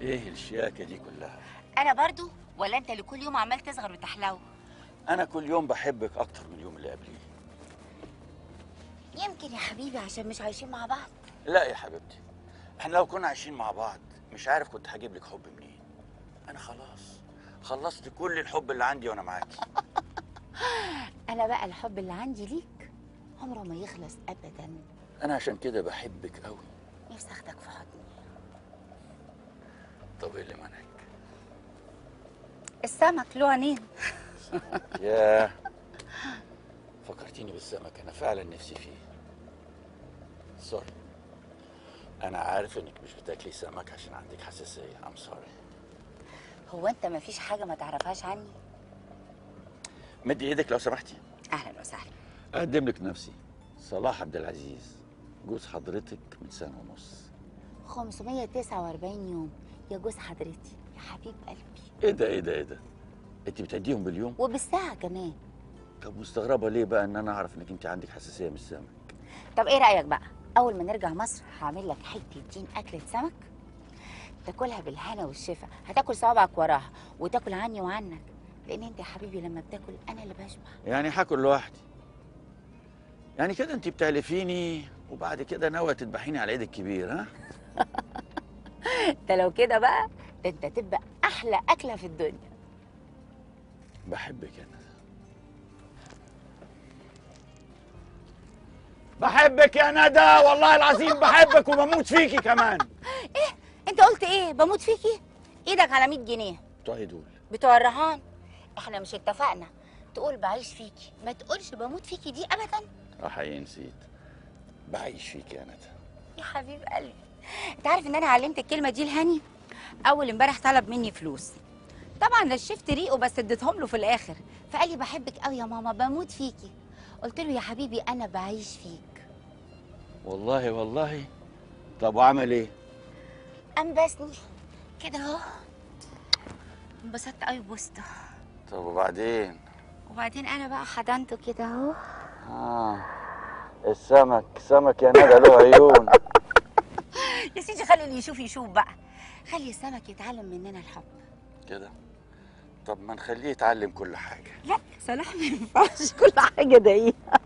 ايه الشياكه دي كلها انا برضو ولا انت اللي كل يوم عمال تصغر وتحلو انا كل يوم بحبك اكتر من اليوم اللي قبليه يمكن يا حبيبي عشان مش عايشين مع بعض لا يا حبيبتي احنا لو كنا عايشين مع بعض مش عارف كنت هجيب لك حب منين انا خلاص خلصت كل الحب اللي عندي وانا معاكي انا بقى الحب اللي عندي ليك عمره ما يخلص ابدا انا عشان كده بحبك قوي نفسي اخدك في حضني طب ايه اللي منعك السمك له عينين ياه فكرتيني بالسمك انا فعلا نفسي فيه سوري انا عارف انك مش بتاكلي سمك عشان عندك حساسيه ام سوري هو انت ما فيش حاجه ما تعرفهاش عني مدي ايدك لو سمحتي اهلا وسهلا اقدم لك نفسي صلاح عبد العزيز جوز حضرتك من سنه ونص 549 يوم يا جوز حضرتي يا حبيب قلبي ايه ده ايه ده ايه ده انت بتديهم باليوم وبالساعه كمان طب مستغربه ليه بقى ان انا اعرف انك انت عندك حساسيه من السمك طب ايه رايك بقى اول ما نرجع مصر هعمل لك حته دين اكله سمك تاكلها بالهنا والشفا هتاكل صوابعك وراها وتاكل عني وعنك لان انت يا حبيبي لما بتاكل انا اللي بشبع يعني هاكل لوحدي يعني كده انت بتعلفيني وبعد كده ناويه تذبحيني على العيد الكبير ها ده لو كده بقى ده انت تبقى احلى اكله في الدنيا بحبك انا بحبك يا ندى والله العظيم بحبك وبموت فيكي كمان انت قلت ايه بموت فيكي ايدك على 100 جنيه بتوعي دول بتوع الرهان احنا مش اتفقنا تقول بعيش فيكي ما تقولش بموت فيكي دي ابدا اه حقيقي نسيت بعيش فيكي يا ندى يا حبيب قلبي انت عارف ان انا علمت الكلمه دي لهاني اول امبارح طلب مني فلوس طبعا نشفت ريقه بس اديتهم له في الاخر فقال لي بحبك قوي يا ماما بموت فيكي قلت له يا حبيبي انا بعيش فيك والله والله طب وعمل ايه انبسني كده اهو انبسطت قوي بوسته طب وبعدين وبعدين انا بقى حضنته كده اهو اه السمك سمك يا ندى له عيون يا سيدي خلي اللي يشوف يشوف بقى خلي السمك يتعلم مننا الحب كده طب ما نخليه يتعلم كل حاجه لا صلاح ما ينفعش كل حاجه ده ايه